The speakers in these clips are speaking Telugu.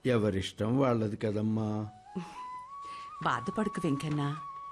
ఎవరిష్టం వాళ్ళది కదమ్మా బాధపడకు వెంకన్న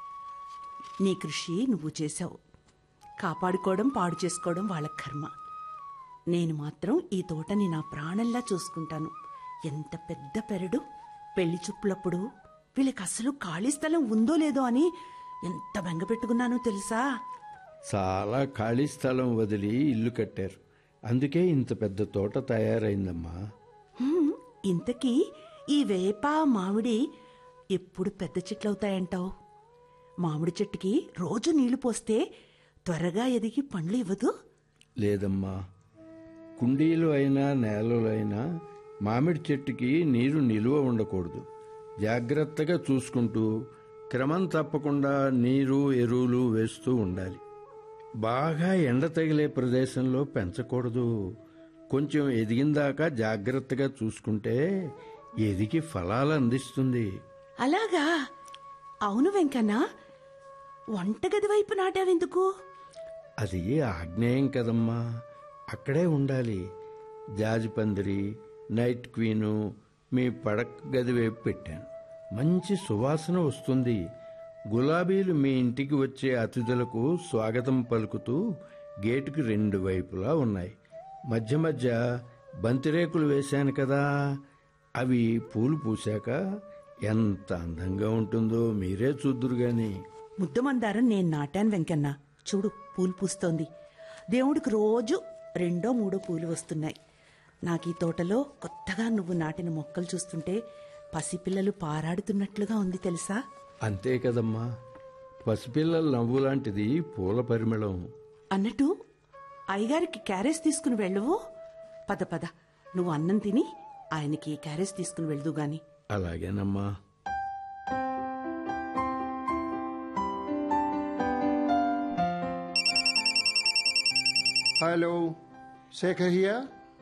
నీ కృషి నువ్వు చేశావు కాపాడుకోవడం పాడు చేసుకోవడం వాళ్ళ కర్మ నేను మాత్రం ఈ తోటని నా ప్రాణంలా చూసుకుంటాను ఎంత పెద్ద పెరడు పెళ్లి చూపులప్పుడు వీళ్ళకి అసలు ఖాళీ స్థలం ఉందో లేదో అని ఎంత బెంగ పెట్టుకున్నానో తెలుసా చాలా ఖాళీ స్థలం వదిలి ఇల్లు కట్టారు అందుకే ఇంత పెద్ద తోట తయారైందమ్మా హ్మ్, ఇంతకీ ఈ వేప మామిడి ఎప్పుడు పెద్ద చెట్లవుతాయంటావు మామిడి చెట్టుకి రోజు నీళ్లు పోస్తే త్వరగా ఎదిగి పండ్లు ఇవ్వదు లేదమ్మా కుండీలు అయినా నేలలు అయినా మామిడి చెట్టుకి నీరు నిలువ ఉండకూడదు జాగ్రత్తగా చూసుకుంటూ క్రమం తప్పకుండా నీరు ఎరువులు వేస్తూ ఉండాలి బాగా ఎండ తగిలే ప్రదేశంలో పెంచకూడదు కొంచెం ఎదిగిందాకా జాగ్రత్తగా చూసుకుంటే ఎదిగి ఫలాలు అందిస్తుంది అలాగా అవును వెంకన్న వంటగది వైపు నాటావెందుకు అది ఆగ్నేయం కదమ్మా అక్కడే ఉండాలి జాజిపందిరి నైట్ క్వీను మీ పడక గది వైపు పెట్టాను మంచి సువాసన వస్తుంది గులాబీలు మీ ఇంటికి వచ్చే అతిథులకు స్వాగతం పలుకుతూ గేటుకి రెండు వైపులా ఉన్నాయి మధ్య మధ్య బంతిరేకులు వేశాను కదా అవి పూలు పూశాక ఎంత అందంగా ఉంటుందో మీరే చూద్దురు గాని ముద్దమందారం నేను నాటాను వెంకన్న చూడు పూలు పూస్తోంది దేవుడికి రోజు రెండో మూడో పూలు వస్తున్నాయి నాకు ఈ తోటలో కొత్తగా నువ్వు నాటిన మొక్కలు చూస్తుంటే పసిపిల్లలు పారాడుతున్నట్లుగా ఉంది తెలుసా అంతే కదమ్మా పసిపిల్లల నవ్వు లాంటిది పూల పరిమళం అన్నట్టు అయ్యగారికి క్యారేజ్ తీసుకుని వెళ్ళవు పద పద నువ్వు అన్నం తిని ఆయనకి క్యారేజ్ తీసుకుని వెళ్దు గాని అలాగేనమ్మా hello Shekhar hiya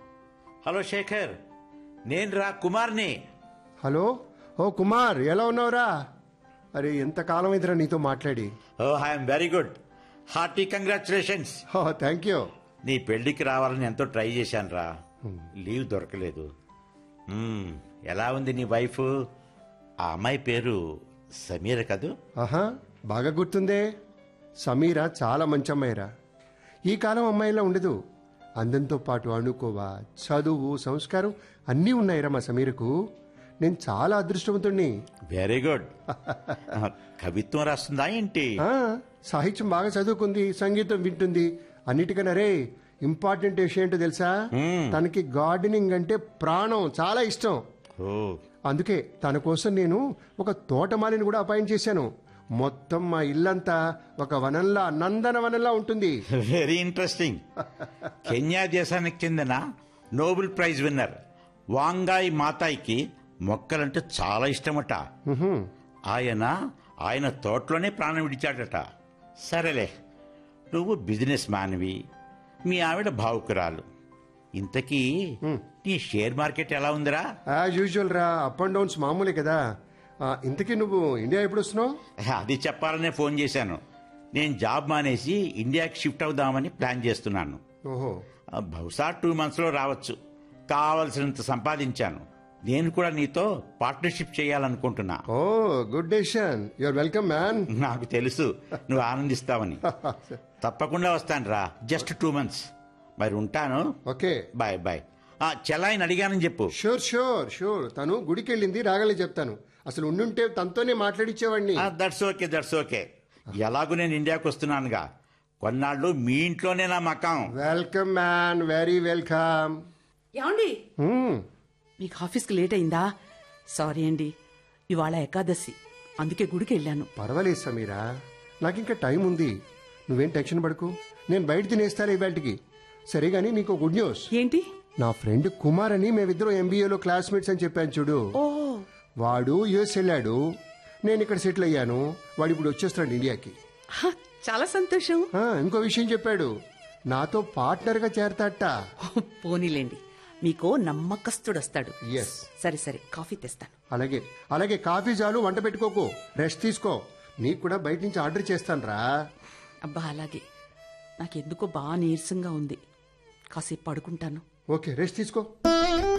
hello Shekhar నేను రా కుమార్ని హలో ఓ కుమార్ ఎలా ఉన్నావురా అరే ఎంత కాలం అయిందిరా నీతో మాట్లాడి oh I'm very good hearty congratulations oh thank you నీ పెళ్లికి రావాలని ఎంతో ట్రై చేశాను రా లీవ్ దొరకలేదు మ్మ్, ఎలా ఉంది నీ వైఫ్ ఆ అమ్మాయి పేరు సమీర కదూ ఆహా బాగా గుర్తుందే సమీర చాలా మంచి అమ్మాయిరా ఈ కాలం అమ్మాయిలా ఉండదు అందంతో పాటు అణుకోవ చదువు సంస్కారం అన్నీ ఉన్నాయిరా మా సమీరకు నేను చాలా అదృష్టవంతుణ్ణి వెరీ గుడ్ కవిత్వం రాస్తుందా ఏంటి ఆ, సాహిత్యం బాగా చదువుకుంది సంగీతం వింటుంది అన్నిటికన్నా రే ఇంపార్టెంట్ విషయం ఏంటో తెలుసా తనకి గార్డెనింగ్ అంటే ప్రాణం చాలా ఇష్టం ఓ అందుకే తన కోసం నేను ఒక తోటమాలిని కూడా అపాయింట్ చేశాను మొత్తం మా ఇల్లంతా ఒక వనంలా నందన వనంలా ఉంటుంది వెరీ ఇంట్రెస్టింగ్ కెన్యా దేశానికి చెందిన నోబెల్ ప్రైజ్ విన్నర్ వాంగాయ్ మాతాయికి మొక్కలంటే చాలా ఇష్టమట ఆయన ఆయన తోటలోనే ప్రాణం విడిచాడట సరేలే నువ్వు బిజినెస్ మ్యాన్వి మీ ఆవిడ భావుకురాలు ఇంతకీ నీ షేర్ మార్కెట్ ఎలా ఉందిరా యాజ్ యూజువల్ రా అప్ అండ్ డౌన్స్ మామూలే కదా ఆ, ఇంతకీ నువ్వు ఇండియా ఎప్పుడు వస్తున్నావు అది చెప్పాలనే ఫోన్ చేశాను నేను జాబ్ మానేసి ఇండియాకి షిఫ్ట్ అవుదామని ప్లాన్ చేస్తున్నాను ఓహో ఆ, బహుశా టూ మంత్స్లో రావచ్చు కావలసినంత సంపాదించాను నేను కూడా నీతో పార్ట్నర్షిప్ చేయాలనుకుంటున్నా oh good decision you're welcome man నాకు తెలుసు నువ్వు ఆనందిస్తావని తప్పకుండా వస్తాను రా జస్ట్ టూ మంత్స్ మరి ఉంటాను ఓకే బాయ్ బాయ్ ఆ చెల్లాయిని అడిగానని చెప్పు షూర్ షూర్ షూర్ తను గుడికి వెళ్ళింది రాగానే చెప్తాను అసలు ఉండుంటే తనతోనే మాట్లాడిచ్చేవాడిని దట్స్ ఓకే దట్స్ ఓకే ఎలాగూ నేను ఇండియాకి వస్తున్నానుగా కొన్నాళ్ళు మీ ఇంట్లోనే నా మకాం వెల్కమ్ మ్యాన్ వెరీ వెల్కమ్ ఏమండి మీకు ఆఫీస్కి లేట్ అయిందా సారీ అండి ఇవాళ ఏకాదశి అందుకే గుడికి వెళ్ళాను పర్వాలేదు సమీరా నాకు ఇంకా టైం ఉంది నువ్వేం టెన్షన్ పడకు నేను బయట తినేస్తాను ఇవాటికి సరే గానీ నీకు గుడ్ న్యూస్ ఏంటి నా ఫ్రెండ్ కుమార్ అని మేమిద్దరం ఎంబీఏలో క్లాస్మేట్స్ అని చెప్పాను చూడు ఓ వాడు యుఎస్ వెళ్ళాడు నేను ఇక్కడ సెటిల్ అయ్యాను వాడు ఇప్పుడు వచ్చేస్తున్నాడు ఇండియాకి హ, చాలా సంతోషం ఆ, ఇంకో విషయం చెప్పాడు నాతో పార్ట్నర్ గా చేరతాట పోనీలేండి మీకు నమ్మకస్తుడు వస్తాడు Yes. సరే సరే కాఫీ తెస్తాను అలాగే అలాగే కాఫీ చాలు వంట పెట్టుకోకు రెస్ట్ తీసుకో నీకు కూడా బయట నుంచి ఆర్డర్ చేస్తాను రా అబ్బా అలాగే నాకెందుకో బాగా నీరసంగా ఉంది కాసేపు పడుకుంటాను ఓకే రెస్ట్ తీసుకో